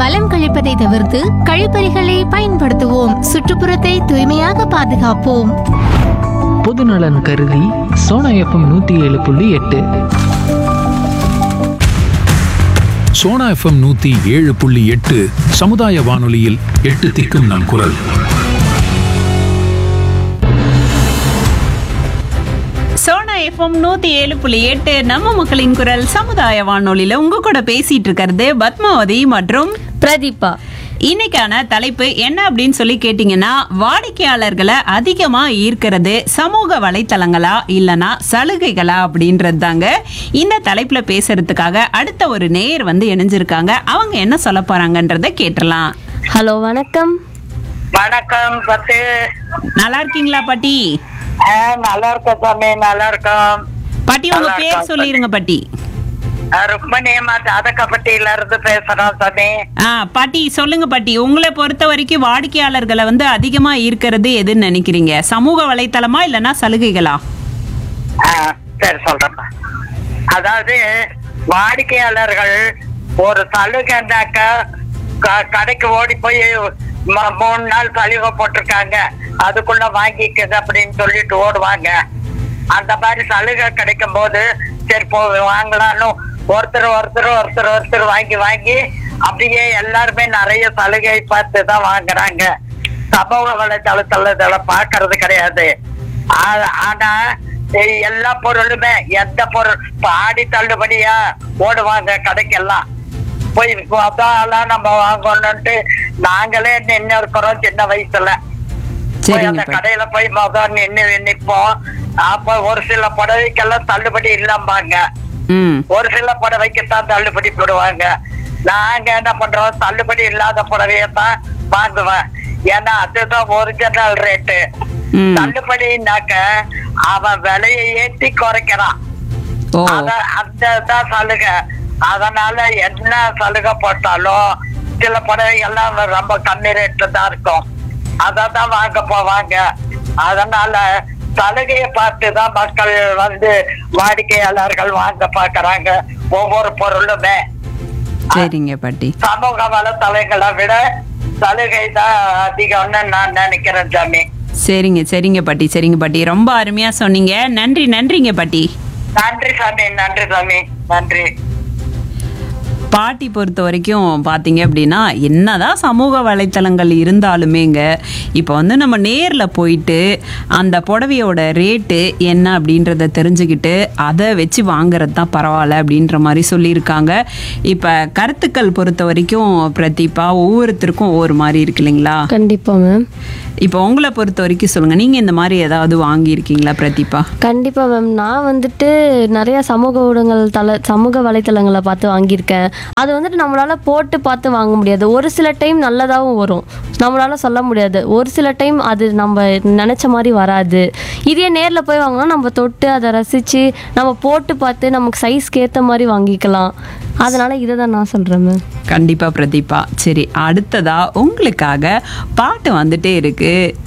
மலம் கழிப்பதை தவிர்த்து கழிப்பறைகளை பயன்படுத்துவோம் சுற்றுப்புறத்தை தூய்மையாக பாதுகாப்போம் பொதுநலன் கருதி சோனா எஃப்எம் நூற்றி ஏழு புள்ளி எட்டு சோனா எஃப்எம் நூத்தி ஏழு புள்ளி எட்டு சமுதாய வானொலியில் எட்டு திக்கும் நம் குரல் சோனா எஃப்எம் நூத்தி ஏழு புள்ளி எட்டு நம்ம மக்களின் குரல் சமுதாய வானொலியில உங்க கூட பேசிட்டு இருக்கிறது பத்மாவதி மற்றும் பிரதீபா இன்னைக்கான தலைப்பு என்ன அப்படின்னு சொல்லி கேட்டிங்கன்னா வாடிக்கையாளர்களை அதிகமா ஈர்க்கிறது சமூக வலைத்தளங்களா இல்லனா சலுகைகளா அப்படின்றது தாங்க இந்த தலைப்புல பேசுறதுக்காக அடுத்த ஒரு நேயர் வந்து இணைஞ்சிருக்காங்க அவங்க என்ன சொல்ல போறாங்கன்றத கேட்டலாம் ஹலோ வணக்கம் வணக்கம் பத்து நல்லா இருக்கீங்களா பாட்டி ஆ, நல்லா இருக்கோம் சாமி நல்லா இருக்கோம் பாட்டி உங்க நல்லா பேர் இருக்கோம். சொல்லிருங்க பாட்டி ஆ, ருக்மணியம்மா ஜாதகப்பட்டியில இருந்து பேசுறோம் சாமி ஆ பாட்டி சொல்லுங்க பாட்டி உங்களை பொறுத்த வரைக்கும் வாடிக்கையாளர்களை வந்து அதிகமா ஈர்க்கிறது எதுன்னு நினைக்கிறீங்க சமூக வலைத்தளமா இல்லனா சலுகைகளா ஆ, சரி சொல்றேன் அதாவது வாடிக்கையாளர்கள் ஒரு சலுகைனாக்க க- கடைக்கு ஓடி போய் ம- மூணு நாள் சலுகை போட்டிருக்காங்க அதுக்குள்ள வாங்கிக்குது அப்படின்னு சொல்லிட்டு ஓடுவாங்க அந்த மாதிரி சலுகை கிடைக்கும் போது சரி போ வாங்கலாம்னு ஒருத்தர் ஒருத்தர் ஒருத்தர் ஒருத்தர் வாங்கி வாங்கி அப்படியே எல்லாருமே நிறைய சலுகை பார்த்து தான் வாங்குறாங்க சமூக வலைதளத்துல இதெல்லாம் பார்க்கறது கிடையாது ஆ- ஆனா எ- எல்லா பொருளுமே எந்த பொருள் இப்ப ஆடி தள்ளுபடியா ஓடுவாங்க கடைக்கெல்லாம் போய் அதான் நம்ம வாங்கணும்ட்டு நாங்களே நின்று இருக்கிறோம் சின்ன வயசுல போய் சரிங்க அந்த பாட்டி கடையில போய் மொதல் நின்று நிற்போம் அப்ப ஒரு சில புடவைக்கெல்லாம் தள்ளுபடி இல்லாம்பாங்க ம் ஒரு சில புடவைக்குத்தான் தள்ளுபடி போடுவாங்க நாங்க என்ன பண்றோம் தள்ளுபடி இல்லாத புடவையத்தான் வாங்குவேன் ஏன்னா அதுதான் ஒரிஜினல் ரேட்டு ம் தள்ளுபடினாக்க அவன் விலையை ஏத்தி குறைக்கிறான் ஓ அத அந்த தான் சலுகை அதனால என்ன சலுகை போட்டாலும் சில புடவைகள்லாம் ரொம்ப கம்மி ரேட்ல தான் இருக்கும் அதை தான் வாங்க போவாங்க அதனால சலுகையை பார்த்து தான் மக்கள் வந்து வாடிக்கையாளர்கள் வாங்க பார்க்கறாங்க ஒவ்வொரு பொருளுமே சரிங்க பாட்டி சமூக வலைத்தளங்களை விட சலுகை தான் அதிகம்னு நான் நினைக்கிறேன் சாமி சரிங்க சரிங்க பாட்டி சரிங்க பாட்டி ரொம்ப அருமையா சொன்னீங்க நன்றி நன்றிங்க பாட்டி நன்றி சாமி நன்றி சாமி நன்றி பாட்டி பொறுத்த வரைக்கும் பார்த்தீங்க அப்படின்னா என்னதான் சமூக வலைத்தளங்கள் இருந்தாலுமேங்க இப்போ வந்து நம்ம நேரில் போயிட்டு அந்த புடவையோட ரேட்டு என்ன அப்படின்றத தெரிஞ்சுக்கிட்டு அதை வச்சு வாங்குறது தான் பரவாயில்ல அப்படின்ற மாதிரி சொல்லியிருக்காங்க இப்போ கருத்துக்கள் பொறுத்த வரைக்கும் பிரதீபா ஒவ்வொருத்தருக்கும் ஒவ்வொரு மாதிரி இருக்கு இல்லைங்களா கண்டிப்பா மேம் இப்போ உங்களை பொறுத்த வரைக்கும் சொல்லுங்கள் நீங்கள் இந்த மாதிரி ஏதாவது வாங்கியிருக்கீங்களா பிரதீபா கண்டிப்பா மேம் நான் வந்துட்டு நிறைய சமூக ஊடகங்கள் தள சமூக வலைத்தளங்களை பார்த்து வாங்கியிருக்கேன் அது வந்துட்டு நம்மளால போட்டு பார்த்து வாங்க முடியாது ஒரு சில டைம் நல்லதாகவும் வரும் நம்மளால சொல்ல முடியாது ஒரு சில டைம் அது நம்ம நினச்ச மாதிரி வராது இதே நேரில் போய் வாங்கினா நம்ம தொட்டு அதை ரசித்து நம்ம போட்டு பார்த்து நமக்கு சைஸ்க்கு ஏற்ற மாதிரி வாங்கிக்கலாம் அதனால இதை தான் நான் சொல்கிறேன் மேம் கண்டிப்பா பிரதீபா சரி அடுத்ததா உங்களுக்காக பாட்டு வந்துட்டே இருக்கு